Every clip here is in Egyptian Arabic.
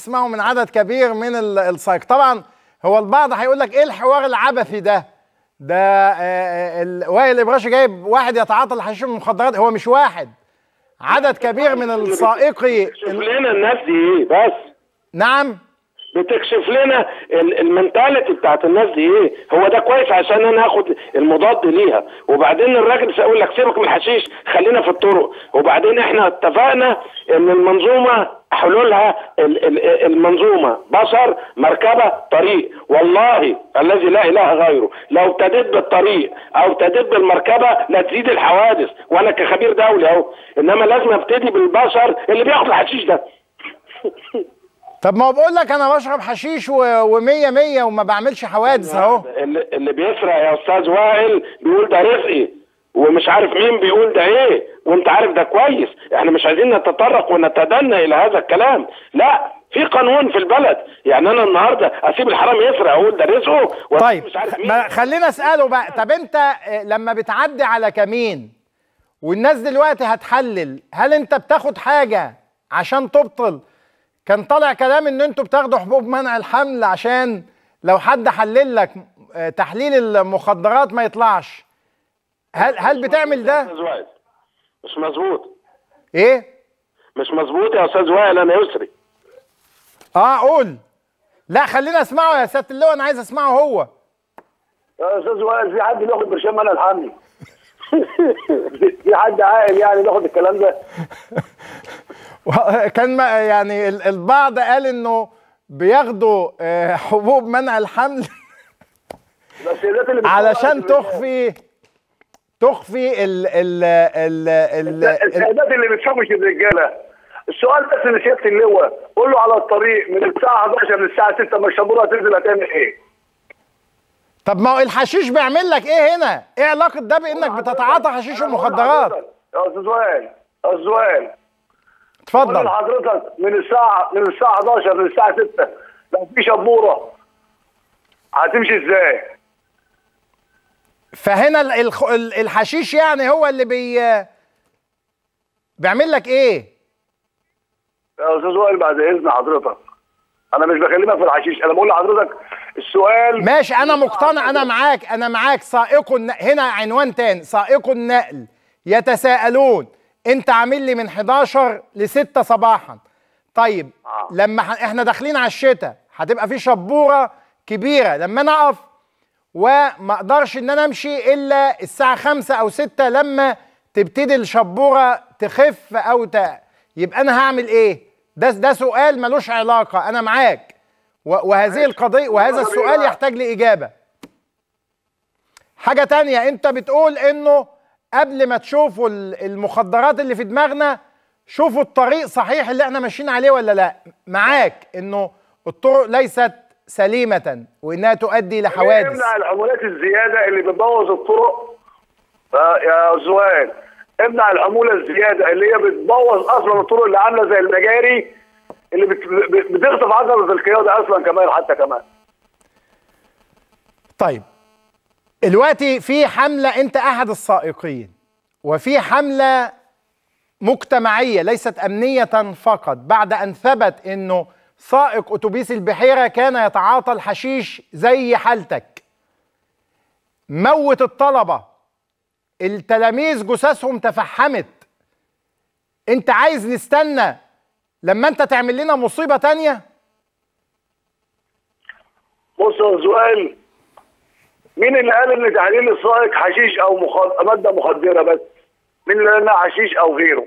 اسمعوا من عدد كبير من ال- السايق طبعا هو البعض هيقول لك ايه الحوار العبثي ده ده آه، آه، ال- وائل ابراشي جايب واحد يتعاطى الحشيش والمخدرات هو مش واحد عدد كبير من السائقي بتكشف لنا الناس دي ايه بس نعم بتكشف لنا ال- المنتاليتي بتاعت الناس دي ايه هو ده كويس عشان انا اخد المضاد ليها وبعدين الراجل سيقول لك سيبك من الحشيش خلينا في الطرق وبعدين احنا اتفقنا ان المنظومه حلولها ال- ال- المنظومه بشر مركبه طريق والله الذي لا اله غيره لو ابتديت بالطريق او ابتديت بالمركبه لا تزيد الحوادث وانا كخبير دولي اهو انما لازم ابتدي بالبشر اللي بياخد الحشيش ده طب ما هو بقول لك انا بشرب حشيش و100 100 وما بعملش حوادث اهو اللي, اللي بيسرق يا استاذ وائل بيقول ده رزقي ومش عارف مين بيقول ده ايه وانت عارف ده كويس احنا مش عايزين نتطرق ونتدنى الى هذا الكلام لا في قانون في البلد يعني انا النهارده اسيب الحرام يسرق اقول ده رزقه وأنا طيب مش عارف مين ما خلينا اساله بقى طب انت آه، لما بتعدي على كمين والناس دلوقتي هتحلل هل انت بتاخد حاجه عشان تبطل كان طالع كلام ان انتوا بتاخدوا حبوب منع الحمل عشان لو حد حلل لك آه، تحليل المخدرات ما يطلعش هل هل بتعمل يا ده استاذ وائل مش مظبوط ايه مش مظبوط يا استاذ وائل انا يسري اه قول لا خلينا اسمعه يا سياده اللواء انا عايز اسمعه هو يا استاذ وائل في حد بياخد برشام منع الحمل في حد عاقل يعني بياخد الكلام ده كان ما- يعني ال- البعض قال انه بياخدوا آه، حبوب منع الحمل السيدات اللي بتشتغل علشان في تخفي تخفي ال ال ال ال ال السيدات اللي بتشوفش الرجاله السؤال بس لسياده اللواء قول له على الطريق من الساعه 11 للساعه 6 ما الشبوره تنزل هتعمل ايه؟ طب ما هو الحشيش بيعمل لك ايه هنا؟ ايه علاقة ده بانك بتتعاطى حشيش أنا بقول ومخدرات؟ لحضرتك يا استاذ وائل يا استاذ وائل قول اتفضل لحضرتك من الساعه من الساعه 11 للساعه 6 لو في شبوره هتمشي ازاي؟ فهنا ال- الخ- ال- الحشيش يعني هو اللي بي بيعمل لك ايه؟ يا استاذ وائل بعد اذن حضرتك انا مش بكلمك في الحشيش انا بقول لحضرتك السؤال ماشي انا مقتنع انا معاك انا معاك سائق الن... هنا عنوان تاني سائق النقل يتساءلون انت عامل لي من 11 ل 6 صباحا طيب آه. لما ح... احنا داخلين على الشتاء هتبقى في شبوره كبيره لما انا اقف وما اقدرش ان انا امشي الا الساعه 5 او 6 لما تبتدي الشبوره تخف او ت... يبقى انا هعمل ايه ده ده سؤال ملوش علاقه انا معاك و- وهذه القضيه وهذا السؤال يحتاج لاجابه حاجه تانية انت بتقول انه قبل ما تشوفوا ال- المخدرات اللي في دماغنا شوفوا الطريق صحيح اللي احنا ماشيين عليه ولا لا معاك انه الطرق ليست سليمه وانها تؤدي لحوادث امنع الحمولات الزياده اللي بتبوظ الطرق آه، يا سؤال امنع الحموله الزياده اللي هي بتبوظ اصلا الطرق اللي عامله زي المجاري اللي بت- بت- بتخطف عضله القياده اصلا كمان حتى كمان طيب دلوقتي في حملة أنت أحد السائقين وفي حملة مجتمعية ليست أمنية فقط بعد أن ثبت أنه سائق أتوبيس البحيرة كان يتعاطى الحشيش زي حالتك موت الطلبة التلاميذ جثثهم تفحمت أنت عايز نستنى لما أنت تعمل لنا مصيبة تانية بص يا سؤال مين اللي قال ان تحليل السائق حشيش او مخد... ماده مخدره بس؟ مين اللي قال انها حشيش او غيره؟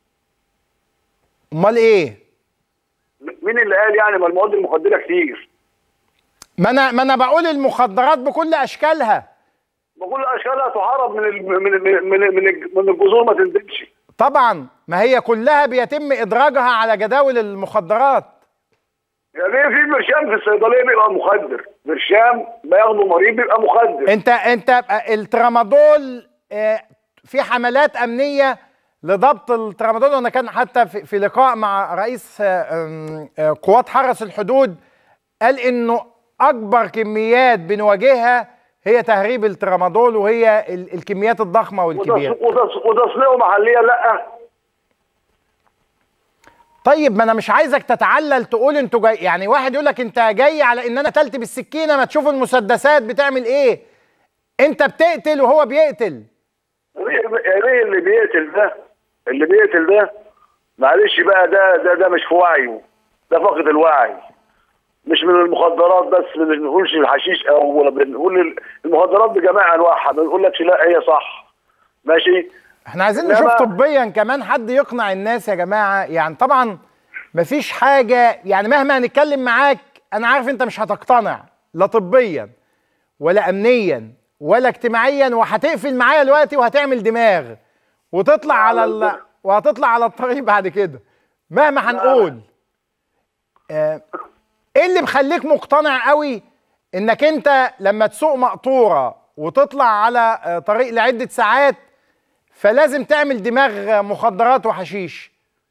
أمال إيه؟ مين اللي قال يعني ما المواد المخدره كتير؟ ما انا ما انا بقول المخدرات بكل اشكالها بكل اشكالها تحارب من ال... من من من من, من الجذور ما تنزلش طبعا ما هي كلها بيتم ادراجها على جداول المخدرات يعني في برشام في الصيدليه بيبقى مخدر برشام بياخده مريض بيبقى مخدر انت انت الترامادول آه، في حملات امنيه لضبط الترامادول وانا كان حتى في, في لقاء مع رئيس آه، آم، آه، قوات حرس الحدود قال انه اكبر كميات بنواجهها هي تهريب الترامادول وهي ال- الكميات الضخمه والكبيره وتص- وتص- وتصنيعه محليا لا طيب ما انا مش عايزك تتعلل تقول انتوا جاي يعني واحد يقول لك انت جاي على ان انا قتلت بالسكينه ما تشوف المسدسات بتعمل ايه انت بتقتل وهو بيقتل يا بيه اللي بيقتل ده اللي بيقتل ده معلش بقى ده ده ده مش في وعيه ده فقد الوعي مش من المخدرات بس ما بنقولش الحشيش او ولا بنقول المخدرات بجميع انواعها ما بنقولكش لا هي صح ماشي احنا عايزين إنما- نشوف طبيا كمان حد يقنع الناس يا جماعه يعني طبعا مفيش حاجه يعني مهما هنتكلم معاك انا عارف انت مش هتقتنع لا طبيا ولا امنيا ولا اجتماعيا وهتقفل معايا دلوقتي وهتعمل دماغ وتطلع على ال... وهتطلع على الطريق بعد كده مهما هنقول آه، ايه اللي مخليك مقتنع قوي انك انت لما تسوق مقطوره وتطلع على آه، طريق لعده ساعات فلازم تعمل دماغ مخدرات وحشيش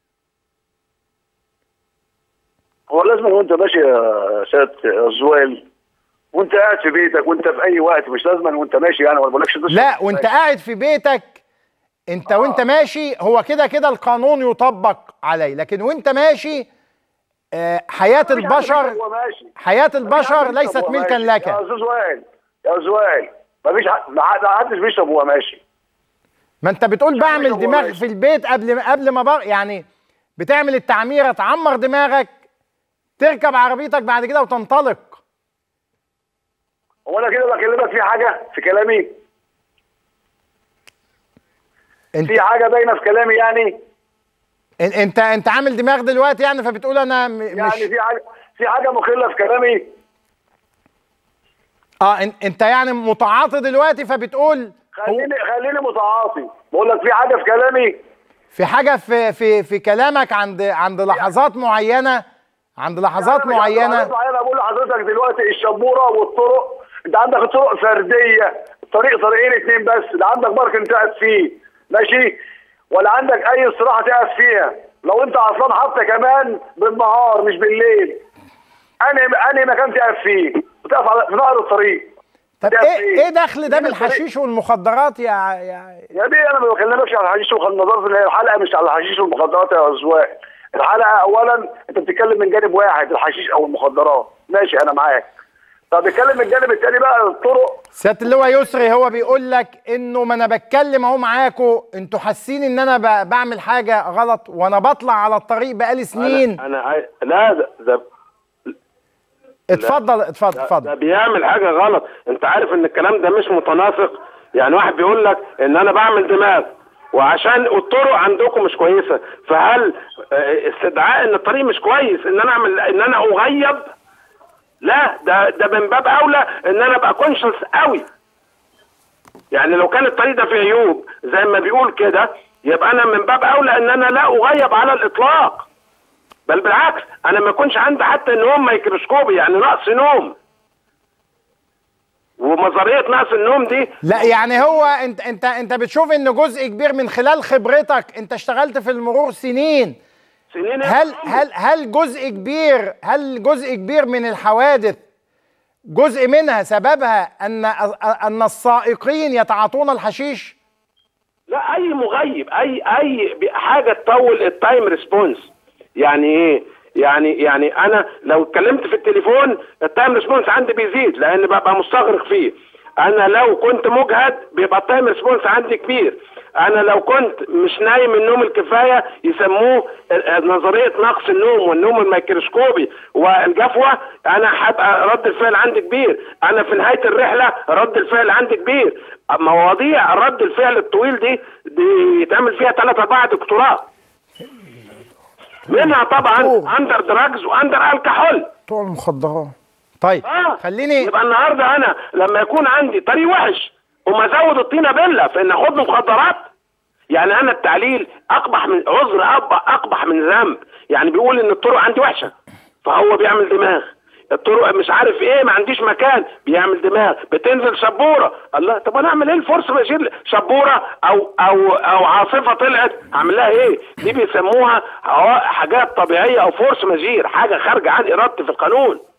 هو لازم وانت ماشي يا سيادة الزوال وانت قاعد في بيتك وانت في اي وقت مش لازم وانت ماشي يعني ما بقولكش تشرب. لا وانت قاعد في بيتك انت وانت ماشي هو كده كده القانون يطبق عليه لكن وانت ماشي آه، حياة مفيش حد البشر بيشرب وهو ماشي. حياة مفيش حد البشر بيشرب ليست وهو ملكا ماشي. لك يا استاذ وائل يا استاذ وائل مفيش حد ما حد- ما حدش بيشرب وهو ماشي ما انت بتقول بعمل بيشرب وهو دماغ ماشي. في البيت قبل ما قبل ما بر يعني بتعمل التعميرة تعمر دماغك تركب عربيتك بعد كده وتنطلق هو انا كده بكلمك في حاجه في كلامي انت في حاجه باينه في كلامي يعني ان- انت انت عامل دماغ دلوقتي يعني فبتقول انا م- يعني مش في حاجه في حاجه مخله في كلامي اه ان- انت يعني متعاطي دلوقتي فبتقول هو خليني خليني متعاطي بقول لك في حاجه في كلامي في حاجه في في في كلامك عند عند لحظات معينه عند لحظات أنا مش عارف معينه لحظات معينه بقول لحضرتك دلوقتي الشبوره والطرق انت عندك الطرق فرديه طريق طريقين اتنين بس لا عندك بارك تقعد فيه ماشي ولا عندك اي استراحه تقعد فيها لو انت عطلان حتى كمان بالنهار مش بالليل انا انا مكان تقعد فيه وتقف على في نهر الطريق طب تقف ايه فيه. ايه دخل ده مين الطريق؟ بالحشيش والمخدرات يا يا يا بيه انا ما بكلمكش على الحشيش والمخدرات اللي هي الحلقه مش على الحشيش والمخدرات يا ازواج الحلقه اولا انت بتتكلم من جانب واحد الحشيش او المخدرات ماشي انا معاك طب اتكلم من الجانب الثاني بقى الطرق سياده اللواء يسري هو بيقول لك انه ما انا بتكلم اهو معاكم انتوا حاسين ان انا ب- بعمل حاجه غلط وانا بطلع على الطريق بقالي سنين انا, أنا عاي... لا ده, ده اتفضل اتفضل ده اتفضل بيعمل حاجه غلط انت عارف ان الكلام ده مش متناسق يعني واحد بيقول لك ان انا بعمل دماغ وعشان الطرق عندكم مش كويسه فهل آه، استدعاء ان الطريق مش كويس ان انا اعمل ان انا اغيب لا ده ده من باب اولى ان انا ابقى كونشس قوي يعني لو كان الطريق ده فيه عيوب زي ما بيقول كده يبقى انا من باب اولى ان انا لا اغيب على الاطلاق بل بالعكس انا ما يكونش عندي حتى نوم ميكروسكوبي يعني نقص نوم ونظريه نقص النوم دي لا يعني هو انت انت انت بتشوف ان جزء كبير من خلال خبرتك انت اشتغلت في المرور سنين سنين هل هل هل جزء كبير هل جزء كبير من الحوادث جزء منها سببها ان ان السائقين يتعاطون الحشيش لا اي مغيب اي اي ب- حاجه تطول التايم ريسبونس يعني ايه يعني يعني انا لو اتكلمت في التليفون التايم ريسبونس عندي بيزيد لان ببقى مستغرق فيه انا لو كنت مجهد بيبقى التايم ريسبونس عندي كبير انا لو كنت مش نايم النوم الكفايه يسموه آه، نظريه نقص النوم والنوم الميكروسكوبي والجفوه انا هبقى رد الفعل عندي كبير انا في نهايه الرحله رد الفعل عندي كبير مواضيع رد الفعل الطويل دي دي يتعمل فيها ثلاث اربع دكتوراه منها طبعا أوه. اندر دراجز واندر الكحول بتوع المخدرات طيب اه خليني يبقى النهارده انا لما يكون عندي طريق وحش وما ازود الطينه بله في ان اخد له مخدرات يعني انا التعليل اقبح من عذر أقبح, اقبح من ذنب يعني بيقول ان الطرق عندي وحشه فهو بيعمل دماغ الطرق مش عارف ايه ما عنديش مكان بيعمل دماغ بتنزل شبوره الله طب انا اعمل ايه الفرصه ما اشيل شبوره او او او عاصفه طلعت اعمل لها ايه دي بيسموها عوا- حاجات طبيعيه او فورس ماجير حاجه خارجه عن ارادتي في القانون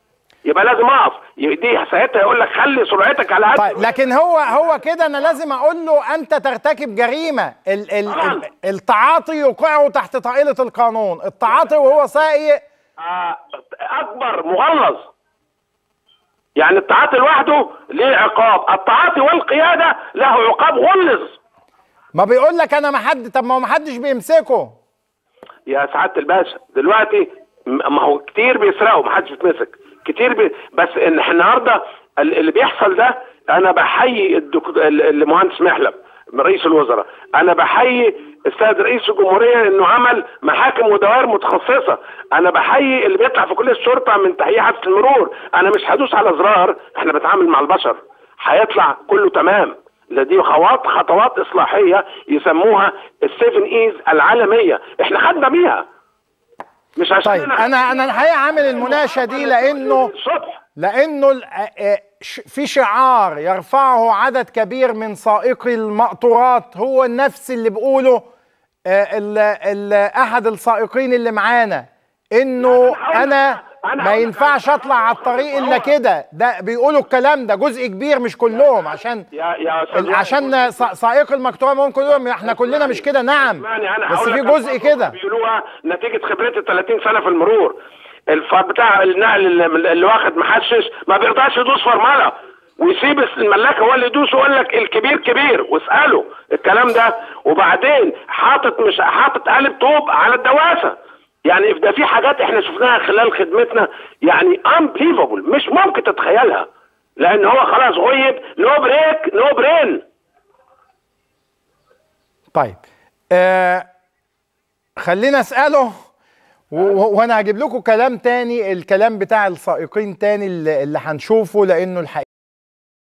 يبقى لازم اقف دي ساعتها يقول لك خلي سرعتك على قد طيب لكن هو هو كده انا لازم اقول له انت ترتكب جريمه ال ال ال التعاطي يوقعه تحت طائله القانون التعاطي وهو سايق آه، اكبر مغلظ يعني التعاطي لوحده ليه عقاب التعاطي والقياده له عقاب غلظ ما بيقول لك انا ما حد طب ما هو ما حدش بيمسكه يا سعاده الباشا دلوقتي م- ما هو كتير بيسرقوا ما حدش بيتمسك كتير بي... بس ان إحنا النهارده ال- اللي بيحصل ده انا بحيي الدك... ال- المهندس محلب رئيس الوزراء انا بحيي السيد رئيس الجمهوريه انه عمل محاكم ودوائر متخصصه انا بحيي اللي بيطلع في كل الشرطه من تحقيق حادثه المرور انا مش هدوس على زرار احنا بنتعامل مع البشر هيطلع كله تمام ده دي خطوات خطوات اصلاحيه يسموها السيفن ايز العالميه احنا خدنا بيها مش عشان طيب انا انا الحقيقه عامل المناقشه دي لانه الصبح لانه ال- آه، آه، ش- في شعار يرفعه عدد كبير من سائقي المقطورات هو نفس اللي بيقوله آه، ال- ال- احد السائقين اللي معانا انه انا ما ينفعش اطلع على الطريق الا كده ده بيقولوا الكلام ده جزء كبير مش كلهم عشان يا يا أستاذ ال- عشان سا- سائق المقطوره ممكن يقولوا احنا كلنا مش كده نعم اسمعني انا بس هقول في لك جزء ألفاظ كده بيقولوها نتيجه خبرتي 30 سنه في المرور الف بتاع النقل اللي, اللي واخد محشش ما بيرضاش يدوس فرمله ويسيب الملاك هو اللي يدوس ويقول لك الكبير كبير واساله الكلام ده وبعدين حاطط مش حاطط قالب طوب على الدواسه يعني ده في حاجات احنا شفناها خلال خدمتنا يعني unbelievable مش ممكن تتخيلها لان هو خلاص غيب نو بريك نو برين طيب آه خلينا اساله و- و- وانا هجيب لكم كلام تاني الكلام بتاع السائقين تاني اللي اللي هنشوفه لانه الحقيقه